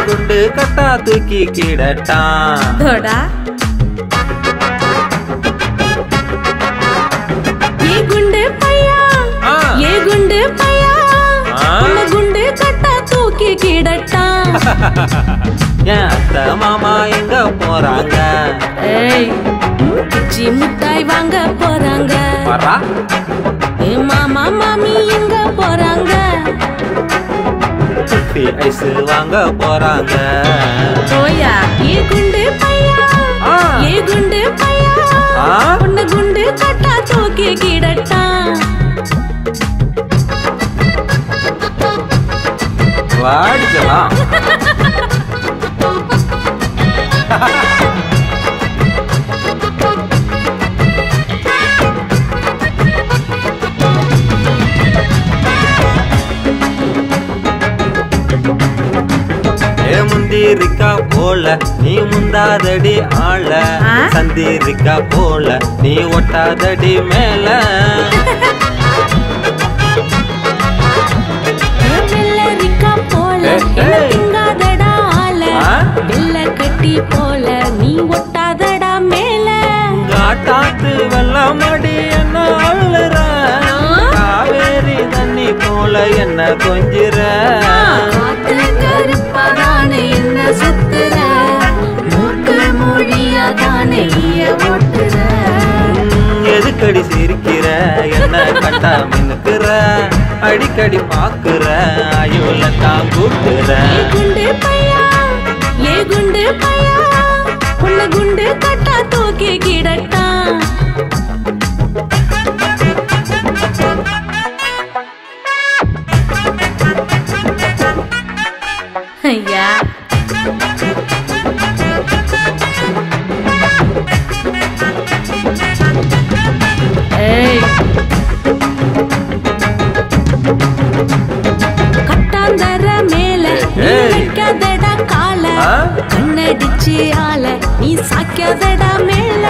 குண்டு கட்டா தூக்கி கிடட்டான் தோடா ஏ குண்டு பையா ஆ. ஏ குண்டு பையா ஆ. உன்னை குண்டு கட்டா தூக்கி கிடட்டான் என் அத்தை மாமா எங்க போறாங்க ஏய் குச்சி முட்டாய் வாங்க போறாங்க வரா ஏ மாமா மாமி எங்க போறாங்க குட்டி ஐஸ் வாங்க போறாங்க போயா ஏ குண்டு பையா ஆ. ஏ குண்டு பையா ஆ. உன்னை குண்டு கட்டா தூக்கி கிடட்டான் வாடிக்கலாம் ஏ முந்திரிக்கா போல நீ முந்தாதடி ஆள ஆ? சந்திரிக்கா போல நீ ஒட்டாதடி மேல வெள்ளரிக்கா போல ஏய், என்ன ஏய். திங்காதடா ஆல ஆ? வெள்ள கட்டி போல நீ ஒட்டாதடா மேல காட்டாத்து வெள்ளமடி என்ன அள்ளுற காவேரி தண்ணி போல என்ன கொஞ்சிற காத்து கருப்பதானே என்ன சுத்துற மூக்கு மொழியாதானே ஈய ஓட்டுற உம், எதுக்கடி சிரிக்கிற என்ன கட்டா மினுக்குற அடிக்கடி பாக்குற அயோல தான் கூட்டுற ஏ குண்டு பையா ஏ குண்டு பையா உன்னை குண்டு கட்டா தூக்கி கிடட்டான் ஐயா ஏய் கட்டாந்தர மேல நீ ஏய். வைக்காதடா கால ஆ? கண்ணடிச்சு ஆல நீ சாக்காதடா மேல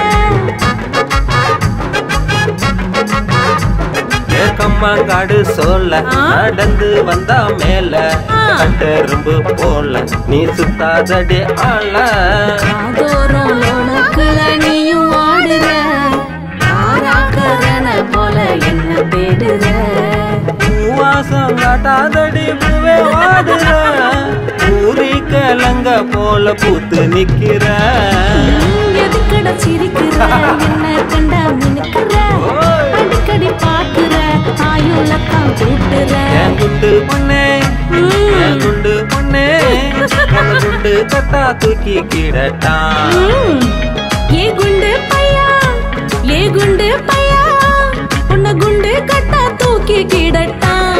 ஏ கம்மாங்காடு சோல ஆ? நடந்து வந்தா மேல ஆ. கட்டெரும்பு போல நீ சுத்தாதடி ஆள காதோரம் உனக்குல நீயும் ஆடுற ஆராக்கறன போல என்ன தேடுற வாசம் காட்டாதடி பூவே வாடுற ஊரி கிழங்க போல பூத்து நிக்கிற உம், எதுக்குடா சிரிக்கிற என்ன கண்டா மினுக்கிற ஓய். அடிக்கடி பாக்குற ஆயுளத்தான் கூட்டுற என் குண்டு பொண்ணே என் குண்டு பொண்ணே உன் குண்டு கட்டா தூக்கி கிடட்டான் உம், ஏ குண்டு பையா ஏ குண்டு பையா உன்னை குண்டு கட்டா தூக்கி கிடட்டான்